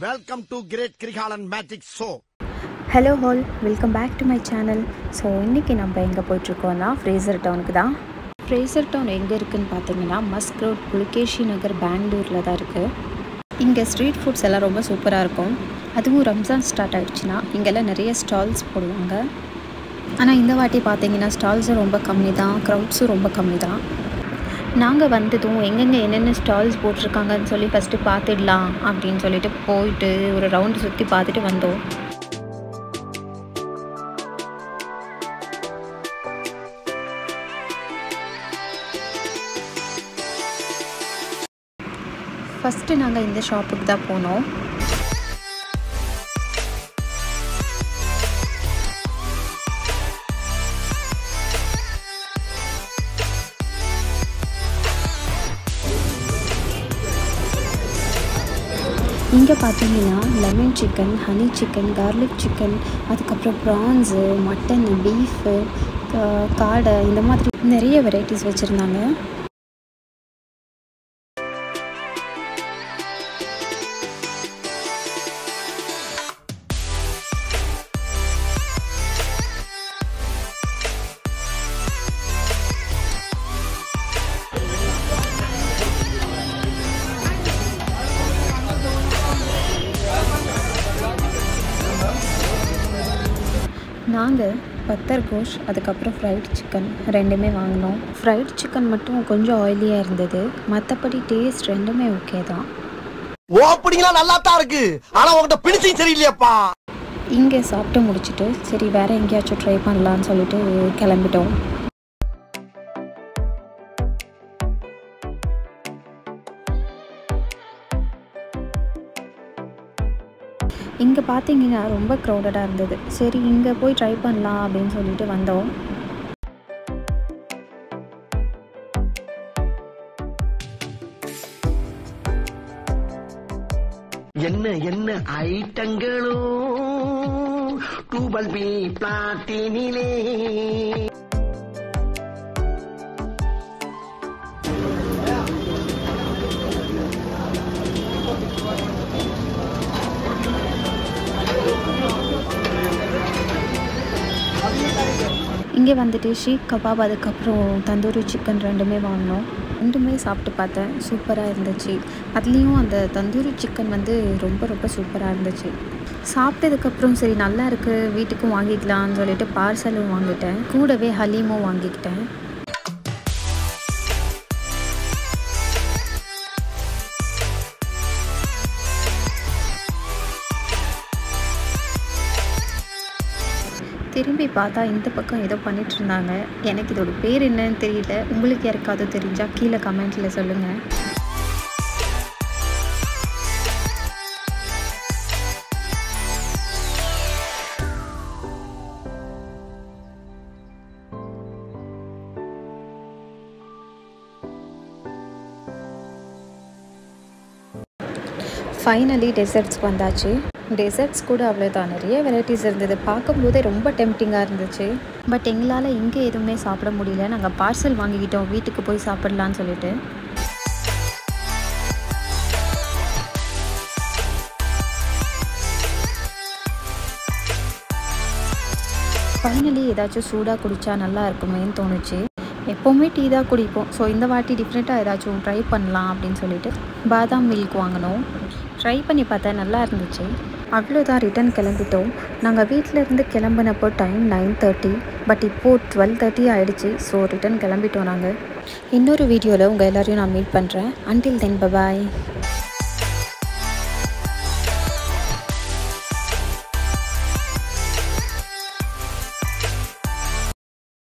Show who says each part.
Speaker 1: welcome to great Kirikalan magic show
Speaker 2: hello all welcome back to my channel so இன்றைக்கி நம்ம எங்கே போயிட்டுருக்கோம்னா Fraser டவுனுக்கு தான் ஃப்ரேசர் டவுன் எங்கே இருக்குதுன்னு பார்த்தீங்கன்னா மஸ்க் ரோட் புலிகேஷி நகர் பெங்களூரில் தான் இருக்குது இங்கே ஸ்ட்ரீட் ஃபுட்ஸ் எல்லாம் ரொம்ப சூப்பராக இருக்கும் அதுவும் ரம்ஜான் ஸ்டார்ட் ஆகிடுச்சுன்னா இங்கெல்லாம் நிறைய ஸ்டால்ஸ் போடுவாங்க ஆனால் இந்த வாட்டி பார்த்தீங்கன்னா ஸ்டால்ஸும் ரொம்ப கம்மி தான் க்ரௌட்ஸும் ரொம்ப கம்மி தான் நாங்கள் வந்ததும் எங்கெங்கே என்னென்ன ஸ்டால்ஸ் போட்டிருக்காங்கன்னு சொல்லி ஃபஸ்ட்டு பார்த்துடலாம் அப்படின்னு சொல்லிட்டு போயிட்டு ஒரு ரவுண்டு சுற்றி பார்த்துட்டு வந்தோம் ஃபஸ்ட்டு நாங்கள் இந்த ஷாப்புக்கு தான் போனோம் இங்கே பார்த்தீங்கன்னா lemon chicken honey chicken garlic chicken அதுக்கப்புறம் ப்ரான்ஸு மட்டன் பீஃபு காடை இந்த மாதிரி நிறைய வெரைட்டிஸ் வச்சுருந்தாங்க நாங்கள் பத்தர் கோஷ் அதுக்கப்புறம் ஃப்ரைட் சிக்கன் ரெண்டுமே வாங்கினோம் ஃப்ரைட் சிக்கன் மட்டும் கொஞ்சம் ஆயிலியாக இருந்தது மற்றபடி டேஸ்ட் ரெண்டுமே ஓகே தான்
Speaker 1: ஓப்பனிங்லாம் நல்லா தான் இருக்கு ஆனா உங்ககிட்ட பிடிச்சும் சரியில்லையாப்பா
Speaker 2: இங்கே சாப்பிட்டு முடிச்சுட்டு சரி வேறு எங்கேயாச்சும் ட்ரை பண்ணலான்னு சொல்லிட்டு கிளம்பிட்டோம் இங்கே பார்த்தீங்கன்னா ரொம்ப க்ரௌடடாக இருந்தது சரி இங்கே போய் ட்ரை பண்ணலாம் அப்படின்னு சொல்லிட்டு வந்தோம்
Speaker 3: என்ன என்ன ஐட்டங்களோ டூபல் பி பிளாட்டினிலே
Speaker 2: இங்கே வந்துட்டு ஷீக் கபாப் அதுக்கப்புறம் தந்தூரி சிக்கன் ரெண்டுமே வாங்கினோம் ரெண்டுமே சாப்பிட்டு பார்த்தேன் சூப்பராக இருந்துச்சு அதுலேயும் அந்த தந்தூரி சிக்கன் வந்து ரொம்ப ரொம்ப சூப்பராக இருந்துச்சு சாப்பிட்டதுக்கப்புறம் சரி நல்லா இருக்குது வீட்டுக்கும் வாங்கிக்கலாம்னு சொல்லிட்டு பார்சலும் வாங்கிட்டேன் கூடவே ஹலீமும் வாங்கிக்கிட்டேன் திரும்பி பார்த்தா இந்த பக்கம் ஏதோ பண்ணிட்டு இருந்தாங்க எனக்கு இதோட பேர் என்னன்னு தெரியல உங்களுக்கு யாருக்காவது தெரிஞ்சால் கீழே கமெண்ட்டில் சொல்லுங்கள் ஃபைனலி டெசர்ட்ஸ் வந்தாச்சு டெசர்ட்ஸ் கூட அவ்வளோதான் நிறைய வெரைட்டிஸ் இருந்தது பார்க்கும்போதே ரொம்ப டெம்டிங்காக இருந்துச்சு பட் எங்களால் இங்கே எதுவுமே சாப்பிட முடியல நாங்கள் பார்சல் வாங்கிக்கிட்டோம் வீட்டுக்கு போய் சாப்பிட்லான்னு சொல்லிட்டு ஃபைனலி ஏதாச்சும் சூடாக குடித்தா நல்லா இருக்குமேன்னு தோணுச்சு எப்போவுமே டீ தான் குடிப்போம் ஸோ இந்த வாட்டி டிஃப்ரெண்ட்டாக ஏதாச்சும் ட்ரை பண்ணலாம் அப்படின்னு சொல்லிட்டு பாதாம் மில்க் வாங்கினோம் ட்ரை பண்ணி பார்த்தா நல்லா இருந்துச்சு அவ்வளோதான் ரிட்டன் கிளம்பிட்டோம் நாங்கள் வீட்டில் இருந்து கிளம்புனப்போ டைம் நைன் தேர்ட்டி பட் இப்போது டுவெல் தேர்ட்டி ஆகிடுச்சு ஸோ ரிட்டன் கிளம்பிட்டோம் நாங்கள் இன்னொரு வீடியோவில் உங்கள் எல்லோரையும் நான் மீட் பண்ணுறேன் அன்டில் தென் பபாய்